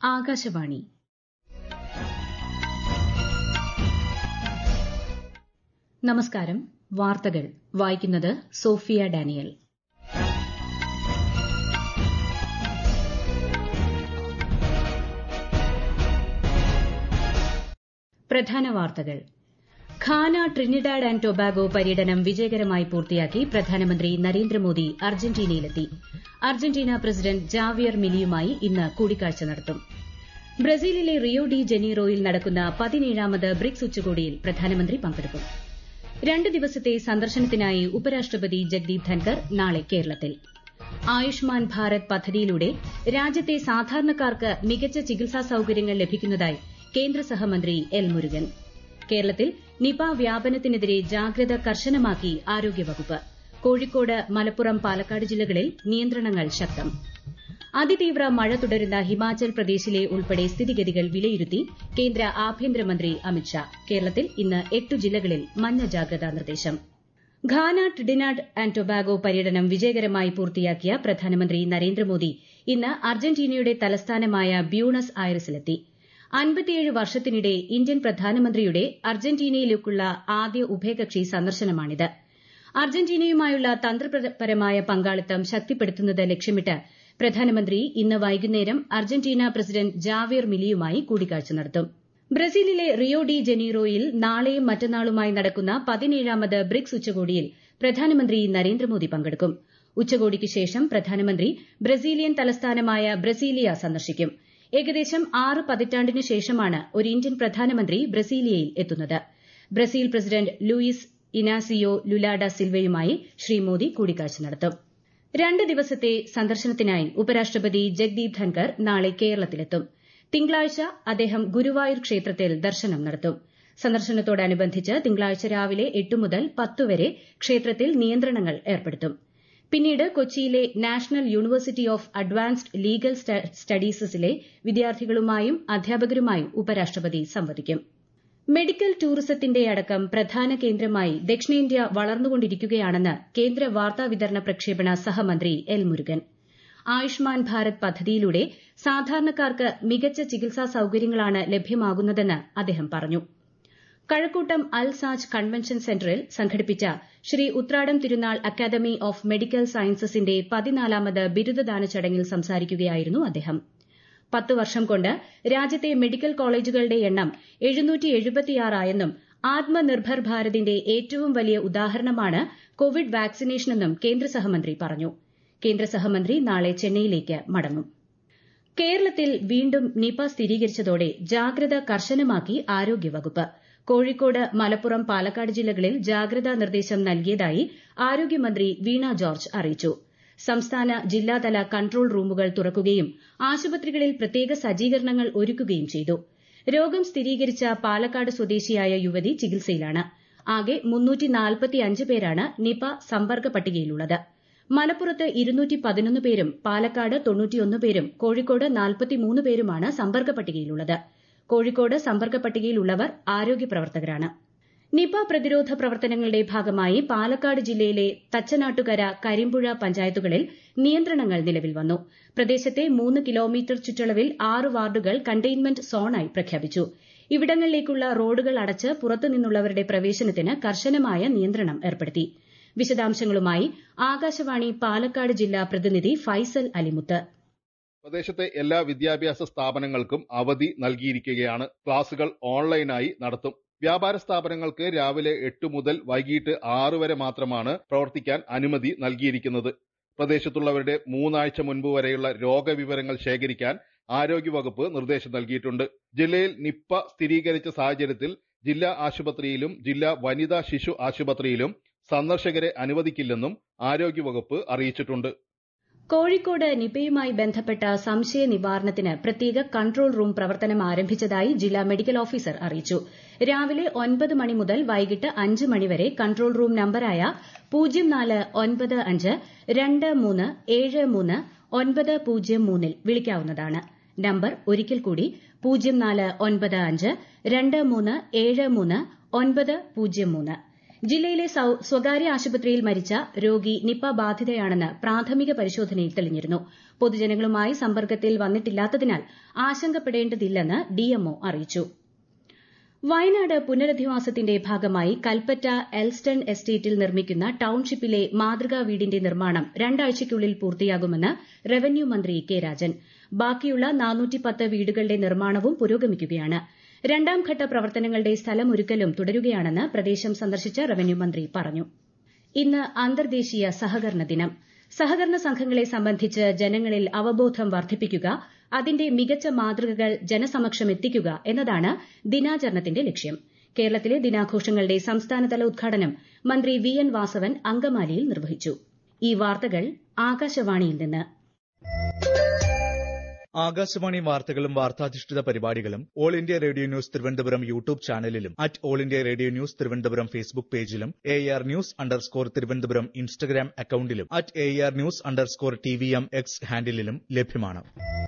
ആകാശവാണി നമസ്കാരം വാർത്തകൾ വായിക്കുന്നത് സോഫിയ ഡാനിയൽ പ്രധാന വാർത്തകൾ ഖാന ട്രിനിഡാഡ് ആന്റ് ടൊബാഗോ പര്യടനം വിജയകരമായി പൂർത്തിയാക്കി പ്രധാനമന്ത്രി നരേന്ദ്രമോദി അർജന്റീനയിലെത്തി അർജന്റീന പ്രസിഡന്റ് ജാവിയർ മിലിയുമായി ഇന്ന് കൂടിക്കാഴ്ച നടത്തും ബ്രസീലിലെ റിയോ ഡി ജനീറോയിൽ നടക്കുന്ന പതിനേഴാമത് ബ്രിക്സ് ഉച്ചകോടിയിൽ പ്രധാനമന്ത്രി പങ്കെടുക്കും രണ്ട് ദിവസത്തെ സന്ദർശനത്തിനായി ഉപരാഷ്ട്രപതി ജഗ്ദീപ് ധൻകർ നാളെ കേരളത്തിൽ ആയുഷ്മാൻ ഭാരത് പദ്ധതിയിലൂടെ രാജ്യത്തെ സാധാരണക്കാർക്ക് മികച്ച ചികിത്സാ സൌകര്യങ്ങൾ ലഭിക്കുന്നതായി കേന്ദ്ര സഹമന്ത്രി എൽ മുരുകൻ കേരളത്തിൽ നിപ വ്യാപനത്തിനെതിരെ ജാഗ്രത കർശനമാക്കി ആരോഗ്യവകുപ്പ് കോഴിക്കോട് മലപ്പുറം പാലക്കാട് ജില്ലകളിൽ നിയന്ത്രണങ്ങൾ ശക്തം അതിതീവ്ര മഴ തുടരുന്ന ഹിമാചൽ പ്രദേശിലെ ഉൾപ്പെടെ സ്ഥിതിഗതികൾ വിലയിരുത്തി കേന്ദ്ര ആഭ്യന്തരമന്ത്രി അമിത്ഷാ കേരളത്തിൽ ഇന്ന് എട്ട് ജില്ലകളിൽ മഞ്ഞ ജാഗ്രതാ നിർദ്ദേശം ഘാന ട്രിഡിനാഡ് ആന്റ് ടൊബാഗോ പര്യടനം വിജയകരമായി പൂർത്തിയാക്കിയ പ്രധാനമന്ത്രി നരേന്ദ്രമോദി ഇന്ന് അർജന്റീനയുടെ തലസ്ഥാനമായ ബ്യൂണസ് ഐറിസിലെത്തി അൻപത്തിയേഴ് വർഷത്തിനിടെ ഇന്ത്യൻ പ്രധാനമന്ത്രിയുടെ അർജന്റീനയിലേക്കുള്ള ആദ്യ ഉഭയകക്ഷി സന്ദർശനമാണിത് അർജന്റീനയുമായുള്ള തന്ത്രപരമായ പങ്കാളിത്തം ശക്തിപ്പെടുത്തുന്നത് ലക്ഷ്യമിട്ട് പ്രധാനമന്ത്രി ഇന്ന് വൈകുന്നേരം അർജന്റീന പ്രസിഡന്റ് ജാവിയർ മിലിയുമായി കൂടിക്കാഴ്ച നടത്തും ബ്രസീലിലെ റിയോ ഡി ജനീറോയിൽ നാളെയും മറ്റന്നാളുമായി നടക്കുന്ന പതിനേഴാമത് ബ്രിക്സ് ഉച്ചകോടിയിൽ പ്രധാനമന്ത്രി നരേന്ദ്രമോദി പങ്കെടുക്കും ഉച്ചകോടിക്ക് ശേഷം പ്രധാനമന്ത്രി ബ്രസീലിയൻ തലസ്ഥാനമായ ബ്രസീലിയ സന്ദർശിക്കും ഏകദേശം ആറ് പതിറ്റാണ്ടിന് ശേഷമാണ് ഒരു ഇന്ത്യൻ പ്രധാനമന്ത്രി ബ്രസീലിയയിൽ എത്തുന്നത് Brazil president Luiz Inacio Lula da സിൽവയുമായി ശ്രീ മോദി കൂടിക്കാഴ്ച നടത്തും രണ്ട് ദിവസത്തെ സന്ദർശനത്തിനായി ഉപരാഷ്ട്രപതി ജഗ്ദീപ് ധൻകർ നാളെ കേരളത്തിലെത്തും തിങ്കളാഴ്ച അദ്ദേഹം ഗുരുവായൂർ ക്ഷേത്രത്തിൽ ദർശനം നടത്തും സന്ദർശനത്തോടനുബന്ധിച്ച് തിങ്കളാഴ്ച രാവിലെ എട്ട് മുതൽ പത്ത് വരെ ക്ഷേത്രത്തിൽ നിയന്ത്രണങ്ങൾ ഏർപ്പെടുത്തും പിന്നീട് കൊച്ചിയിലെ national university of advanced legal സ്റ്റഡീസിലെ വിദ്യാർത്ഥികളുമായും അധ്യാപകരുമായും ഉപരാഷ്ട്രപതി സംവദിക്കും മെഡിക്കൽ ടൂറിസത്തിന്റെ അടക്കം പ്രധാന കേന്ദ്രമായി ദക്ഷിണേന്ത്യ വളർന്നുകൊണ്ടിരിക്കുകയാണെന്ന് കേന്ദ്ര വാർത്താവിതരണ പ്രക്ഷേപണ സഹമന്ത്രി എൽ മുരുകൻ ആയുഷ്മാൻ ഭാരത് പദ്ധതിയിലൂടെ സാധാരണക്കാർക്ക് മികച്ച ചികിത്സാ സൌകര്യങ്ങളാണ് ലഭ്യമാകുന്നതെന്ന് അദ്ദേഹം പറഞ്ഞു കഴക്കൂട്ടം അൽ സാജ് കൺവെൻഷൻ സെന്ററിൽ സംഘടിപ്പിച്ച Shri Uthradom Thirunal academy of medical സയൻസസിന്റെ പതിനാലാമത് ബിരുദദാന ചടങ്ങിൽ സംസാരിക്കുകയായിരുന്നു അദ്ദേഹം പത്ത് വർഷം കൊണ്ട് രാജ്യത്തെ മെഡിക്കൽ കോളേജുകളുടെ എണ്ണം എഴുന്നൂറ്റിയെഴുപത്തിയാറായെന്നും ആത്മനിർഭർ ഭാരതിന്റെ ഏറ്റവും വലിയ ഉദാഹരണമാണ് കോവിഡ് വാക്സിനേഷനെന്നും കേന്ദ്ര സഹമന്ത്രി പറഞ്ഞു കേന്ദ്ര സഹമന്ത്രി നാളെ ചെന്നൈയിലേക്ക് മടങ്ങും കേരളത്തിൽ വീണ്ടും നിപ സ്ഥിരീകരിച്ചതോടെ ജാഗ്രത കർശനമാക്കി ആരോഗ്യവകുപ്പ് കോഴിക്കോട് മലപ്പുറം പാലക്കാട് ജില്ലകളിൽ ജാഗ്രതാ നിർദ്ദേശം നൽകിയതായി ആരോഗ്യമന്ത്രി വീണ ജോർജ് അറിയിച്ചു സംസ്ഥാന ജില്ലാതല കൺട്രോൾ റൂമുകൾ തുറക്കുകയും ആശുപത്രികളിൽ പ്രത്യേക സജ്ജീകരണങ്ങൾ ഒരുക്കുകയും ചെയ്തു രോഗം സ്ഥിരീകരിച്ച പാലക്കാട് സ്വദേശിയായ യുവതി ചികിത്സയിലാണ് ആകെ പേരാണ് നിപ സമ്പർക്ക പട്ടികയിലുള്ളത് മലപ്പുറത്ത് ഇരുന്നൂറ്റി പതിനൊന്ന് പേരും പാലക്കാട് തൊണ്ണൂറ്റിയൊന്ന് പേരും കോഴിക്കോട് നാൽപ്പത്തിമൂന്ന് പേരുമാണ് സമ്പർക്ക പട്ടികയിലുള്ളത് കോഴിക്കോട് സമ്പർക്ക പട്ടികയിലുള്ളവർ ആരോഗ്യ പ്രവർത്തകരാണ് നിപ പ്രതിരോധ പ്രവർത്തനങ്ങളുടെ ഭാഗമായി പാലക്കാട് ജില്ലയിലെ തച്ചനാട്ടുകര കരിമ്പുഴ പഞ്ചായത്തുകളിൽ നിയന്ത്രണങ്ങൾ നിലവിൽ വന്നു പ്രദേശത്തെ മൂന്ന് കിലോമീറ്റർ ചുറ്റളവിൽ ആറ് വാർഡുകൾ കണ്ടെയ്ൻമെന്റ് സോണായി പ്രഖ്യാപിച്ചു ഇവിടങ്ങളിലേക്കുള്ള റോഡുകൾ അടച്ച് പുറത്തുനിന്നുള്ളവരുടെ പ്രവേശനത്തിന് കർശനമായ നിയന്ത്രണം ഏർപ്പെടുത്തി വിശദാംശങ്ങളുമായി ആകാശവാണി പാലക്കാട് ജില്ലാ പ്രതിനിധി ഫൈസൽ അലിമുത്ത് പ്രദേശത്തെ എല്ലാ വിദ്യാഭ്യാസ സ്ഥാപനങ്ങൾക്കും അവധി നൽകിയിരിക്കുകയാണ് ക്ലാസുകൾ ഓൺലൈനായി നടത്തും വ്യാപാര സ്ഥാപനങ്ങൾക്ക് രാവിലെ എട്ട് മുതൽ വൈകിട്ട് ആറ് വരെ മാത്രമാണ് പ്രവർത്തിക്കാൻ അനുമതി നൽകിയിരിക്കുന്നത് പ്രദേശത്തുള്ളവരുടെ മൂന്നാഴ്ച മുൻപ് വരെയുള്ള രോഗവിവരങ്ങൾ ശേഖരിക്കാൻ ആരോഗ്യവകുപ്പ് നിർദ്ദേശം നൽകിയിട്ടുണ്ട് ജില്ലയിൽ നിപ്പ സ്ഥിരീകരിച്ച സാഹചര്യത്തിൽ ജില്ലാ ആശുപത്രിയിലും ജില്ലാ വനിതാ ശിശു ആശുപത്രിയിലും സന്ദർശകരെ അനുവദിക്കില്ലെന്നും ആരോഗ്യവകുപ്പ് അറിയിച്ചിട്ടുണ്ട് കോഴിക്കോട് നിപയുമായി ബന്ധപ്പെട്ട സംശയ നിവാരണത്തിന് പ്രത്യേക കൺട്രോൾ റൂം പ്രവർത്തനം ആരംഭിച്ചതായി ജില്ലാ മെഡിക്കൽ ഓഫീസർ അറിയിച്ചു രാവിലെ ഒൻപത് മണി മുതൽ വൈകിട്ട് അഞ്ച് മണിവരെ കൺട്രോൾ റൂം നമ്പറായ പൂജ്യം നാല് ഒൻപത് അഞ്ച് രണ്ട് മൂന്ന് ഏഴ് മൂന്ന് ഒൻപത് പൂജ്യം മൂന്നിൽ വിളിക്കാവുന്നതാണ് നമ്പർ ഒരിക്കൽ കൂടി പൂജ്യം നാല് ഒൻപത് അഞ്ച് രണ്ട് മൂന്ന് ഏഴ് മൂന്ന് ഒൻപത് പൂജ്യം മൂന്ന് ജില്ലയിലെ സ്വകാര്യ ആശുപത്രിയിൽ മരിച്ച രോഗി നിപ ബാധിതയാണെന്ന് പ്രാഥമിക പരിശോധനയിൽ തെളിഞ്ഞിരുന്നു പൊതുജനങ്ങളുമായി സമ്പർക്കത്തിൽ വന്നിട്ടില്ലാത്തതിനാൽ ആശങ്കപ്പെടേണ്ടതില്ലെന്ന് ഡിഎംഒ അറിയിച്ചു വയനാട് പുനരധിവാസത്തിന്റെ ഭാഗമായി കൽപ്പറ്റ എൽസ്റ്റൺ എസ്റ്റേറ്റിൽ നിർമ്മിക്കുന്ന ടൌൺഷിപ്പിലെ മാതൃകാ വീടിന്റെ നിർമ്മാണം രണ്ടാഴ്ചയ്ക്കുള്ളിൽ പൂർത്തിയാകുമെന്ന് റവന്യൂ മന്ത്രി കെ രാജൻ ബാക്കിയുള്ള വീടുകളുടെ നിർമ്മാണവും പുരോഗമിക്കുകയാണ് രണ്ടാംഘട്ട പ്രവർത്തനങ്ങളുടെ സ്ഥലമൊരുക്കലും തുടരുകയാണെന്ന് പ്രദേശം സന്ദർശിച്ച റവന്യൂ മന്ത്രി പറഞ്ഞു ഇന്ന് അന്തർദേശീയ സഹകരണ ദിനം സഹകരണ സംഘങ്ങളെ സംബന്ധിച്ച് ജനങ്ങളിൽ അവബോധം വർദ്ധിപ്പിക്കുക അതിന്റെ മികച്ച മാതൃകകൾ ജനസമക്ഷം എത്തിക്കുക എന്നതാണ് ദിനാചരണത്തിന്റെ ലക്ഷ്യം കേരളത്തിലെ ദിനാഘോഷങ്ങളുടെ സംസ്ഥാനതല ഉദ്ഘാടനം മന്ത്രി വി എൻ വാസവൻ അങ്കമാലിയിൽ നിർവഹിച്ചു ഈ വാർത്തകൾ ആകാശവാണിയിൽ നിന്ന് ആകാശവാണി വാർത്തകളും വാർത്താധിഷ്ഠിത പരിപാടികളും all India radio news Thiruvananthapuram YouTube ചാനലിലും at all India radio news Thiruvananthapuram Facebook പേജിലും A R news underscore Thiruvananthapuram Instagram അക്കൌണ്ടിലും at A R news underscore T V M X ഹാൻഡിലും ലഭ്യമാണ്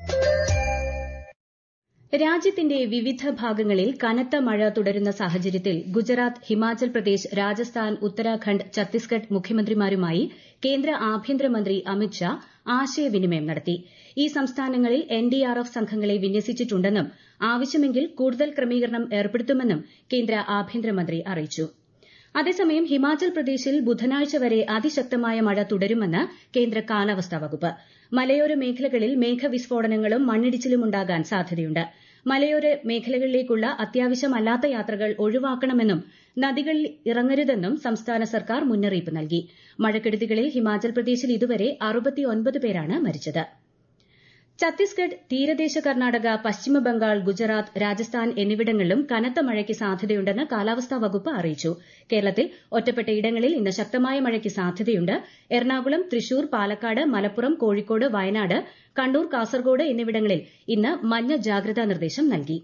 രാജ്യത്തിന്റെ വിവിധ ഭാഗങ്ങളിൽ കനത്ത മഴ തുടരുന്ന സാഹചര്യത്തിൽ ഗുജറാത്ത് ഹിമാചൽ പ്രദേശ് രാജസ്ഥാൻ ഉത്തരാഖണ്ഡ് ഛത്തീസ്ഗഡ് മുഖ്യമന്ത്രിമാരുമായി കേന്ദ്ര ആഭ്യന്തരമന്ത്രി അമിത്ഷാ ആശയവിനിമയം നടത്തി ഈ സംസ്ഥാനങ്ങളിൽ എൻഡിആർഎഫ് സംഘങ്ങളെ വിന്യസിച്ചിട്ടുണ്ടെന്നും ആവശ്യമെങ്കിൽ കൂടുതൽ ക്രമീകരണം ഏർപ്പെടുത്തുമെന്നും കേന്ദ്ര ആഭ്യന്തരമന്ത്രി അറിയിച്ചു അതേസമയം ഹിമാചൽ പ്രദേശിൽ ബുധനാഴ്ച വരെ അതിശക്തമായ മഴ തുടരുമെന്ന് കേന്ദ്ര കാലാവസ്ഥാ വകുപ്പ് മലയോര മേഖലകളിൽ മേഘവിസ്ഫോടനങ്ങളും മണ്ണിടിച്ചിലും ഉണ്ടാകാൻ സാധ്യതയുണ്ട് മലയോര മേഖലകളിലേക്കുള്ള അത്യാവശ്യമല്ലാത്ത യാത്രകൾ ഒഴിവാക്കണമെന്നും നദികളിൽ ഇറങ്ങരുതെന്നും സംസ്ഥാന സർക്കാർ മുന്നറിയിപ്പ് നൽകി മഴക്കെടുതികളിൽ ഹിമാചൽ പ്രദേശിൽ ഇതുവരെ പേരാണ് മരിച്ചത് ഛത്തീസ്ഗഡ് തീരദേശ കർണാടക പശ്ചിമബംഗാൾ ഗുജറാത്ത് രാജസ്ഥാൻ എന്നിവിടങ്ങളിലും കനത്ത മഴയ്ക്ക് സാധ്യതയുണ്ടെന്ന് കാലാവസ്ഥാ വകുപ്പ് അറിയിച്ചു കേരളത്തിൽ ഒറ്റപ്പെട്ട ഇടങ്ങളിൽ ഇന്ന് ശക്തമായ മഴയ്ക്ക് സാധ്യതയുണ്ട് എറണാകുളം തൃശൂർ പാലക്കാട് മലപ്പുറം കോഴിക്കോട് വയനാട് കണ്ണൂർ കാസർഗോഡ് എന്നിവിടങ്ങളിൽ ഇന്ന് മഞ്ഞ ജാഗ്രതാ നിർദ്ദേശം നൽകി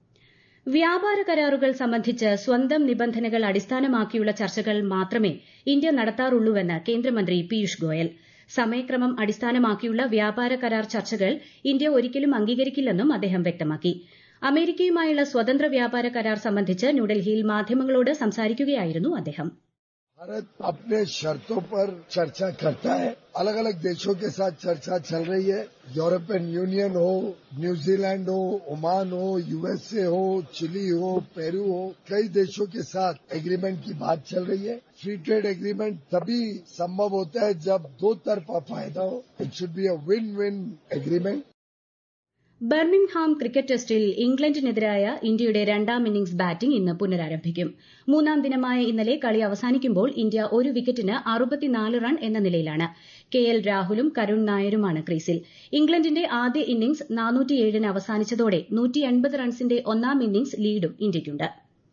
വ്യാപാര കരാറുകൾ സംബന്ധിച്ച് സ്വന്തം നിബന്ധനകൾ അടിസ്ഥാനമാക്കിയുള്ള ചർച്ചകൾ മാത്രമേ ഇന്ത്യ നടത്താറുള്ളൂവെന്ന് കേന്ദ്രമന്ത്രി പീയൂഷ് ഗോയൽ സമയക്രമം അടിസ്ഥാനമാക്കിയുള്ള വ്യാപാര കരാർ ചർച്ചകൾ ഇന്ത്യ ഒരിക്കലും അംഗീകരിക്കില്ലെന്നും അദ്ദേഹം വ്യക്തമാക്കി അമേരിക്കയുമായുള്ള സ്വതന്ത്ര വ്യാപാര കരാർ സംബന്ധിച്ച് ന്യൂഡൽഹിയിൽ മാധ്യമങ്ങളോട് സംസാരിക്കുകയായിരുന്നു അദ്ദേഹം भारत अपने शर्तों पर चर्चा करता है अलग अलग देशों के साथ चर्चा चल रही है यूरोपियन यूनियन हो न्यूजीलैंड हो ओमान हो यूएसए हो चिली हो पेरू हो कई देशों के साथ एग्रीमेंट की बात चल रही है फ्री ट्रेड एग्रीमेंट तभी संभव होता है जब दो तरफा फायदा हो it should be a win win agreement Birmingham cricket ടെസ്റ്റിൽ ഇംഗ്ലണ്ടിനെതിരായ ഇന്ത്യയുടെ രണ്ടാം ഇന്നിംഗ്സ് ബാറ്റിംഗ് ഇന്ന് പുനരാരംഭിക്കും മൂന്നാം ദിനമായ ഇന്നലെ കളി അവസാനിക്കുമ്പോൾ ഇന്ത്യ ഒരു വിക്കറ്റിന് റൺ എന്ന നിലയിലാണ് കെ എൽ രാഹുലും കരുൺ നായരുമാണ് ക്രീസിൽ ഇംഗ്ലണ്ടിന്റെ ആദ്യ ഇന്നിംഗ്സ് ന് അവസാനിച്ചതോടെ റൺസിന്റെ ഒന്നാം ഇന്നിംഗ്സ് ലീഡും ഇന്ത്യയ്ക്കുണ്ട്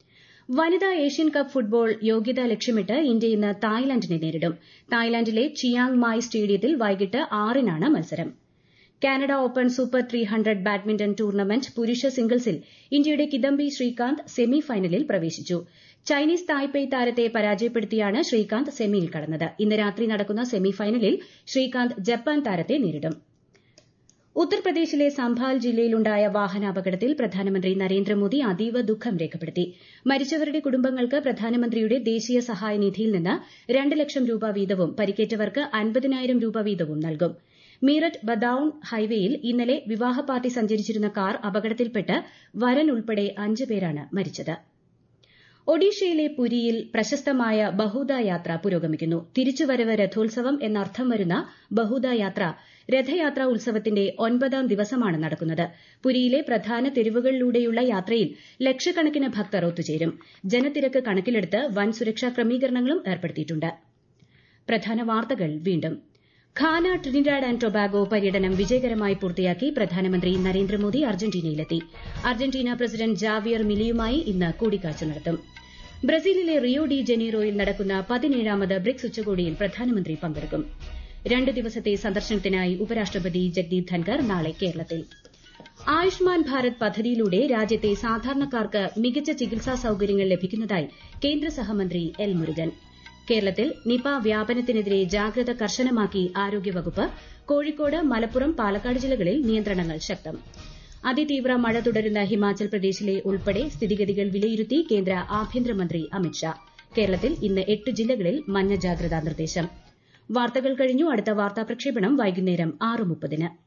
വനിതാ ഏഷ്യൻ കപ്പ് ഫുട്ബോൾ യോഗ്യത ലക്ഷ്യമിട്ട് ഇന്ത്യ ഇന്ന് തായ്ലാന്റിനെ നേരിടും തായ്ലാന്റിലെ ചിയാങ് മായ് സ്റ്റേഡിയത്തിൽ വൈകിട്ട് ആറിനാണ് മത്സരം Canada open super three hundred badminton tournament പുരുഷ സിംഗിൾസിൽ ഇന്ത്യയുടെ കിദംബി ശ്രീകാന്ത് സെമി ഫൈനലിൽ പ്രവേശിച്ചു ചൈനീസ് തായ്പെയ് താരത്തെ പരാജയപ്പെടുത്തിയാണ് ശ്രീകാന്ത് സെമിയിൽ കടന്നത് ഇന്ന് രാത്രി നടക്കുന്ന സെമി ഫൈനലിൽ ശ്രീകാന്ത് ജപ്പാൻ താരത്തെ നേരിടും ഉത്തർപ്രദേശിലെ സംഭാൽ ജില്ലയിലുണ്ടായ വാഹനാപകടത്തിൽ പ്രധാനമന്ത്രി നരേന്ദ്രമോദി അതീവ ദുഃഖം രേഖപ്പെടുത്തി മരിച്ചവരുടെ കുടുംബങ്ങൾക്ക് പ്രധാനമന്ത്രിയുടെ ദേശീയ സഹായ നിധിയിൽ നിന്ന് രണ്ട് ലക്ഷം രൂപ വീതവും പരിക്കേറ്റവർക്ക് അൻപതിനായിരം രൂപ വീതവും നൽകും മീററ്റ് ബദൌൺ ഹൈവേയിൽ ഇന്നലെ വിവാഹ പാർട്ടി സഞ്ചരിച്ചിരുന്ന കാർ അപകടത്തിൽപ്പെട്ട് വരൻ ഉൾപ്പെടെ അഞ്ച് പേരാണ് മരിച്ചത് ഒഡീഷയിലെ പുരിയിൽ പ്രശസ്തമായ ബഹുദ യാത്ര പുരോഗമിക്കുന്നു തിരിച്ചുവരവ് രഥോത്സവം എന്നർത്ഥം വരുന്ന ബഹുദ യാത്ര രഥയാത്രാ ഉത്സവത്തിന്റെ ഒൻപതാം ദിവസമാണ് നടക്കുന്നത് പുരിയിലെ പ്രധാന തെരുവുകളിലൂടെയുള്ള യാത്രയിൽ ലക്ഷക്കണക്കിന് ഭക്തർ ഒത്തുചേരും ജനത്തിരക്ക് കണക്കിലെടുത്ത് വൻ സുരക്ഷാ ക്രമീകരണങ്ങളും ഏർപ്പെടുത്തിയിട്ടുണ്ട് പ്രധാന വാർത്തകൾ വീണ്ടും ഖാന ട്രിനിഡാഡ് ആൻഡ് ടൊബാഗോ പര്യടനം വിജയകരമായി പൂർത്തിയാക്കി പ്രധാനമന്ത്രി നരേന്ദ്രമോദി അർജന്റീനയിലെത്തി അർജന്റീന പ്രസിഡന്റ് ജാവിയർ മിലിയുമായി ഇന്ന് കൂടിക്കാഴ്ച നടത്തും ബ്രസീലിലെ റിയോ ഡി ജനീറോയിൽ നടക്കുന്ന പതിനേഴാമത് ബ്രിക്സ് ഉച്ചകോടിയിൽ പ്രധാനമന്ത്രി പങ്കെടുക്കും രണ്ട് ദിവസത്തെ സന്ദർശനത്തിനായി ഉപരാഷ്ട്രപതി ജഗ്ദീപ് ധൻകർ നാളെ കേരളത്തിൽ ആയുഷ്മാൻ ഭാരത് പദ്ധതിയിലൂടെ രാജ്യത്തെ സാധാരണക്കാർക്ക് മികച്ച ചികിത്സാ സൌകര്യങ്ങൾ ലഭിക്കുന്നതായി കേന്ദ്ര സഹമന്ത്രി എൽ മുരുകൻ കേരളത്തിൽ നിപ വ്യാപനത്തിനെതിരെ ജാഗ്രത കർശനമാക്കി ആരോഗ്യവകുപ്പ് കോഴിക്കോട് മലപ്പുറം പാലക്കാട് ജില്ലകളിൽ നിയന്ത്രണങ്ങൾ ശക്തം അതിതീവ്ര മഴ തുടരുന്ന ഹിമാചൽ പ്രദേശിലെ ഉൾപ്പെടെ സ്ഥിതിഗതികൾ വിലയിരുത്തി കേന്ദ്ര ആഭ്യന്തരമന്ത്രി അമിത്ഷാ കേരളത്തിൽ ഇന്ന് എട്ട് ജില്ലകളിൽ മഞ്ഞ ജാഗ്രതാ നിർദ്ദേശം വാർത്തകൾ കഴിഞ്ഞു അടുത്ത വാർത്താ പ്രക്ഷേപണം വൈകുന്നേരം ആറ് മുപ്പതിന്